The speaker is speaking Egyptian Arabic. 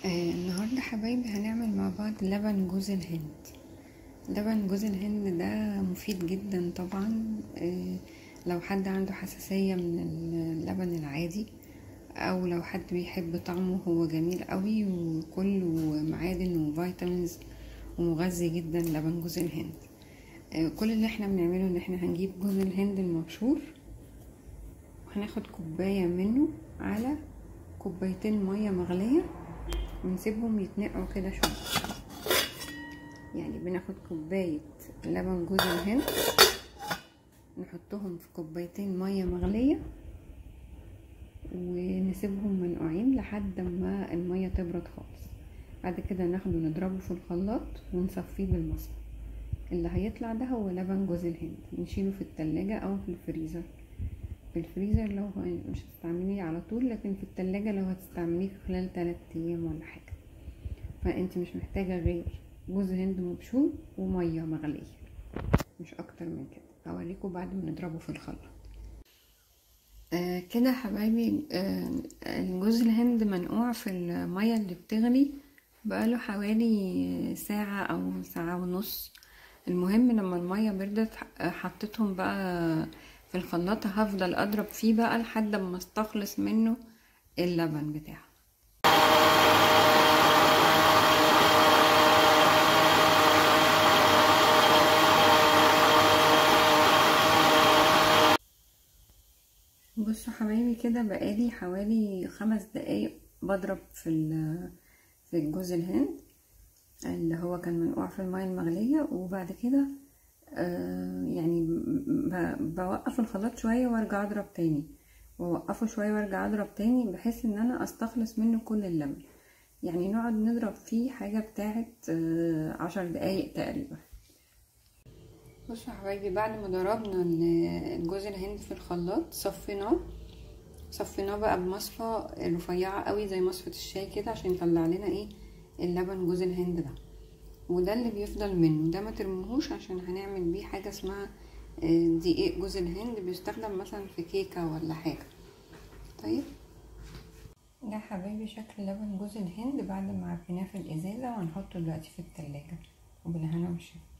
آه النهاردة حبايبي هنعمل مع بعض لبن جوز الهند لبن جوز الهند ده مفيد جدا طبعا آه لو حد عنده حساسية من اللبن العادي او لو حد بيحب طعمه هو جميل قوي وكله معادن وفيتامينز ومغذي جدا لبن جوز الهند آه كل اللي احنا بنعمله ان احنا هنجيب جوز الهند المبشور وهناخد كوباية منه على كوبايتين مية مغلية ونسيبهم يتنقعوا كده شوية يعني بناخد كوباية لبن جوز الهند نحطهم في كوبايتين مية مغلية ونسيبهم منقوعين لحد ما المية تبرد خالص بعد كده ناخده نضربه في الخلاط ونصفيه بالمصفى اللي هيطلع ده هو لبن جوز الهند نشيله في التلاجة او في الفريزر في الفريزر لو مش هتستعمليه على طول لكن في التلاجة لو هتستعمليه خلال 3 ايام ولا حاجة فانت مش محتاجة غير جوز هند مبشور ومية مغلية مش اكتر من كده اوريكم بعد ما نضربه في الخلاط آه كده حبايبي آه جوز الهند منقوع في المية اللي بتغلي بقاله حوالي ساعة او ساعة ونص المهم لما المية بردت حطيتهم بقى في الخلاط هفضل اضرب فيه بقى لحد ما استخلص منه اللبن بتاعه بصوا حبايبي كده بقالي حوالي خمس دقايق بضرب في في جوز الهند اللي هو كان منقوع في الماء المغلية وبعد كده آه يعني بوقف الخلاط شوية وارجع اضرب تاني واوقفه شوية وارجع اضرب تاني بحيث ان انا استخلص منه كل اللبن يعني نقعد نضرب فيه حاجة بتاعت آه عشر دقايق تقريبا بصوا يا حبايبي بعد ما ضربنا جوز الهند في الخلاط صفيناه صفيناه بقى بمصفى رفيعة قوي زي مصفى الشاي كده عشان يطلع لنا ايه اللبن جوز الهند ده وده اللي بيفضل منه ده ما ترموهوش عشان هنعمل بيه حاجه اسمها دقيق جوز الهند بيستخدم مثلا في كيكه ولا حاجه طيب ده حبايبي شكل لبن جوز الهند بعد ما عبيناه في الازازه وهنحطه دلوقتي في التلاجة وبالهنا والشفا